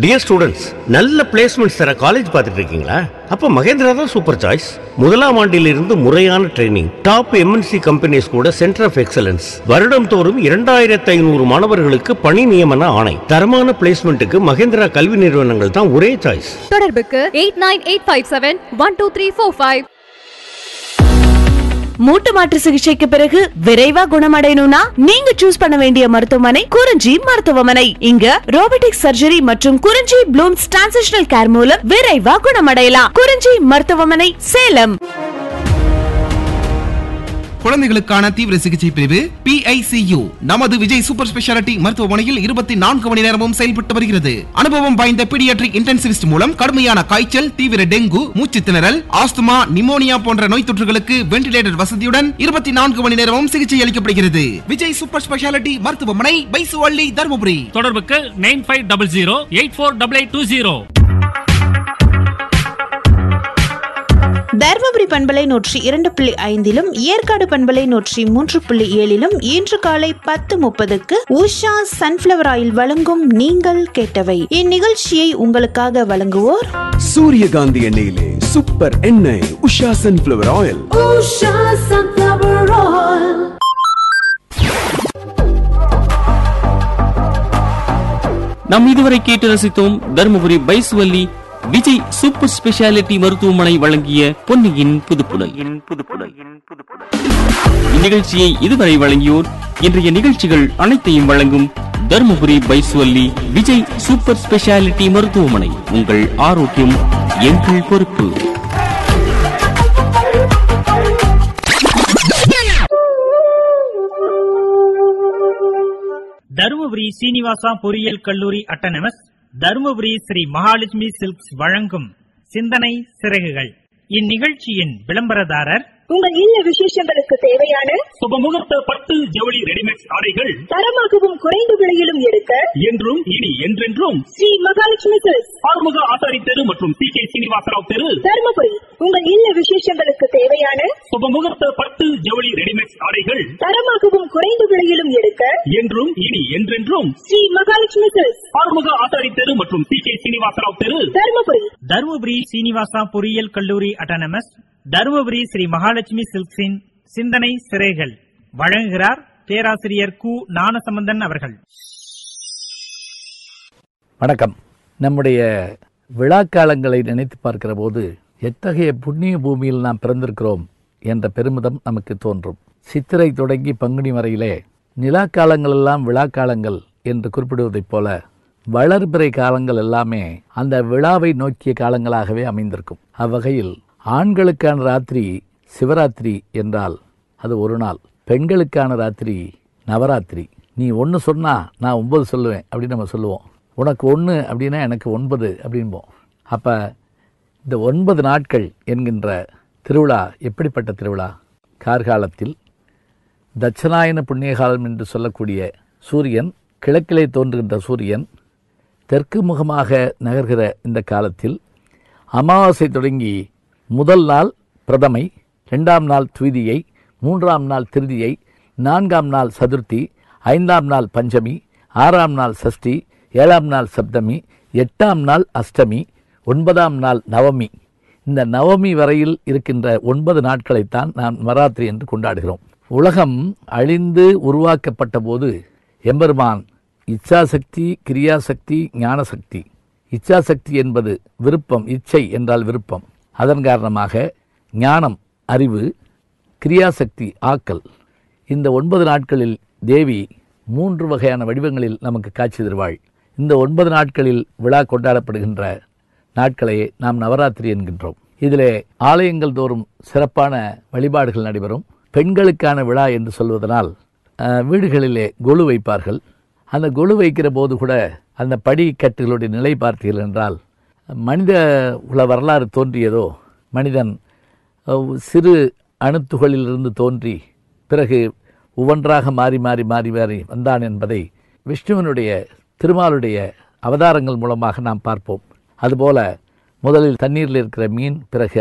dear students நல்ல placements தர college பார்த்துட்டு இருக்கீங்களா அப்ப மகேந்திரா தான் சூப்பர் சாய்ஸ் முதலாம் ஆண்டிலிருந்து முறையான ட்ரைனிங் டாப் எம்என்சி கம்பெனிஸ் கூட சென்டர் ஆஃப் எக்ஸலன்ஸ் வருடம் தோறும் இரண்டாயிரத்து ஐநூறு மாணவர்களுக்கு பணி நியமன ஆணை தரமான பிளேஸ்மெண்ட்டுக்கு மகேந்திரா கல்வி நிறுவனங்கள் தான் ஒரே சாய்ஸ் தொடர்புக்கு eight nine eight five seven one two three four five மூட்டு மாற்று சிகிச்சைக்கு பிறகு விரைவா குணமடையணும்னா நீங்க சூஸ் பண்ண வேண்டிய மருத்துவமனை குறிஞ்சி மருத்துவமனை இங்க ரோபோட்டிக் சர்ஜரி மற்றும் குறிஞ்சி ப்ளூம்ஸ் டிரான்சிஷனல் கேர் மூலம் விரைவா குணமடையலாம் குறிஞ்சி மருத்துவமனை சேலம் குழந்தைகளுக்கான தீவிர சிகிச்சை பிரிவு PICU நமது விஜய் சூப்பர் ஸ்பெஷாலிட்டி மருத்துவமனையில் இருபத்தி நான்கு மணி நேரமும் செயல்பட்டு வருகிறது அனுபவம் வாய்ந்த பீடியாட்ரிக் இன்டென்சிவிஸ்ட் மூலம் கடுமையான காய்ச்சல் தீவிர டெங்கு மூச்சு திணறல் ஆஸ்துமா நிமோனியா போன்ற நோய் தொற்றுகளுக்கு வென்டிலேட்டர் வசதியுடன் இருபத்தி நான்கு மணி நேரமும் சிகிச்சை அளிக்கப்படுகிறது விஜய் சூப்பர் ஸ்பெஷாலிட்டி மருத்துவமனை பைசுவள்ளி தருமபுரி தொடர்புக்கு nine five double zero eight four double eight two zero Dharmapuri பண்பலை நூற்றி இரண்டு புள்ளி ஐந்திலும் ஏற்காடு பண்பலை நூற்றி மூன்று புள்ளி ஏழிலும் இன்று காலை பத்து முப்பதுக்கு உஷா சன்ஃபிளவர் ஆயில் வழங்கும் நீங்கள் கேட்டவை இந்நிகழ்ச்சியை உங்களுக்காக வழங்குவோர் சூரியகாந்தி எண்ணெயிலே சூப்பர் எண்ணெய் உஷா சன்ஃபிளவர் ஆயில் நாம் இதுவரை கேட்டு ரசித்தோம் தருமபுரி பைசுவல்லி விஜய் சூப்பர் ஸ்பெஷாலிட்டி மருத்துவமனை வழங்கிய பொன்னியின் புதுப்புடல் இந்நிகழ்ச்சியை இதுவரை வழங்கியோர் இன்றைய நிகழ்ச்சிகள் அனைத்தையும் வழங்கும் தருமபுரி பைசுவல்லி விஜய் சூப்பர் ஸ்பெஷாலிட்டி மருத்துவமனை உங்கள் ஆரோக்கியம் எங்கள் பொறுப்பு தருமபுரி சீனிவாசா பொறியியல் கல்லூரி அட்டனமஸ் தருமபுரி ஸ்ரீ மகாலட்சுமி சில்க்ஸ் வழங்கும் சிந்தனை சிறகுகள் இந்நிகழ்ச்சியின் விளம்பரதாரர் உங்கள் இல்ல விசேஷங்களுக்கு தேவையான சுபமுகூர்த்த பட்டு ஜவுளி ரெடிமேட் ஆடைகள் தரமாகவும் குறைந்த விலையிலும் எடுக்க என்றும் இனி என்றென்றும் ஸ்ரீ மகாலட்சுமி சில்க்ஸ் ஆறுமுக ஆசாரி தெரு மற்றும் சி கே சீனிவாசராவ் தெரு தருமபுரி உங்கள் இல்ல விசேஷங்களுக்கு தேவையான சுபமுகூர்த்த பட்டு ஜவுளி ரெடிமேட் ஆடைகள் தரமாகவும் குறைந்த விலையிலும் எடுக்க என்றும் இனி என்றென்றும் ஸ்ரீ மகாலட்சுமி சில்க்ஸ் ஆறுமுக ஆசாரி தெரு மற்றும் சி கே சீனிவாசராவ் தெரு தருமபுரி தருமபுரி சீனிவாசா பொறியியல் கல்லூரி அட்டானமஸ் தருமபுரி ஸ்ரீ மகாலட்சுமி சில்க்ஸின் சிந்தனை சிறைகள் வழங்குகிறார் பேராசிரியர் கு ஞானசம்பந்தன் அவர்கள் வணக்கம் நம்முடைய விழாக்காலங்களை நினைத்து பார்க்கிற போது எத்தகைய புண்ணிய பூமியில் நாம் பிறந்திருக்கிறோம் என்ற பெருமிதம் நமக்கு தோன்றும் சித்திரை தொடங்கி பங்குனி வரையிலே நிலாக்காலங்கள் எல்லாம் விழாக்காலங்கள் என்று குறிப்பிடுவதைப் போல வளர்பிறை காலங்கள் எல்லாமே அந்த விழாவை நோக்கிய காலங்களாகவே அமைந்திருக்கும் அவ்வகையில் ஆண்களுக்கான ராத்திரி சிவராத்திரி என்றால் அது ஒரு நாள் பெண்களுக்கான ராத்திரி நவராத்திரி நீ ஒன்று சொன்னா நான் ஒன்பது சொல்லுவேன் அப்படின்னு நம்ம சொல்லுவோம் உனக்கு ஒன்று அப்படின்னா எனக்கு ஒன்பது அப்படின்போம் அப்போ இந்த ஒன்பது நாட்கள் என்கின்ற திருவிழா எப்படிப்பட்ட திருவிழா கார்காலத்தில் தட்சணாயன புண்ணியகாலம் என்று சொல்லக்கூடிய சூரியன் கிழக்கிலே தோன்றுகின்ற சூரியன் தெற்கு முகமாக நகர்கிற இந்த காலத்தில் அமாவாசை தொடங்கி முதல் நாள் பிரதமை ரெண்டாம் நாள் துவிதியை மூன்றாம் நாள் திருதியை நான்காம் நாள் சதுர்த்தி ஐந்தாம் நாள் பஞ்சமி ஆறாம் நாள் சஷ்டி ஏழாம் நாள் சப்தமி எட்டாம் நாள் அஷ்டமி ஒன்பதாம் நாள் நவமி இந்த நவமி வரையில் இருக்கின்ற ஒன்பது நாட்களைத்தான் நாம் நவராத்திரி என்று கொண்டாடுகிறோம் உலகம் அழிந்து உருவாக்கப்பட்ட போது எம்பெருமான் இச்சாசக்தி கிரியாசக்தி ஞானசக்தி இச்சாசக்தி என்பது விருப்பம் இச்சை என்றால் விருப்பம் அதன் காரணமாக ஞானம் அறிவு கிரியாசக்தி ஆக்கல் இந்த ஒன்பது நாட்களில் தேவி மூன்று வகையான வடிவங்களில் நமக்கு காட்சி தருவாள் இந்த ஒன்பது நாட்களில் விழா கொண்டாடப்படுகின்ற நாட்களையே நாம் நவராத்திரி என்கின்றோம் இதிலே ஆலயங்கள் தோறும் சிறப்பான வழிபாடுகள் நடைபெறும் பெண்களுக்கான விழா என்று சொல்வதனால் அஹ், வீடுகளிலே கொலு வைப்பார்கள் அந்த கொலு வைக்கிற போது கூட அந்த படிக்கட்டுகளுடைய நிலை பார்த்தீர்கள் என்றால் மனித உல வரலாறு தோன்றியதோ மனிதன் அஹ், சிறு அணுத்துகளிலிருந்து தோன்றி பிறகு ஒவ்வொன்றாக மாறி மாறி மாறி மாறி வந்தான் என்பதை விஷ்ணுவனுடைய திருமாலுடைய அவதாரங்கள் மூலமாக நாம் பார்ப்போம் அதுபோல முதலில் தண்ணீரில் இருக்கிற மீன் பிறகு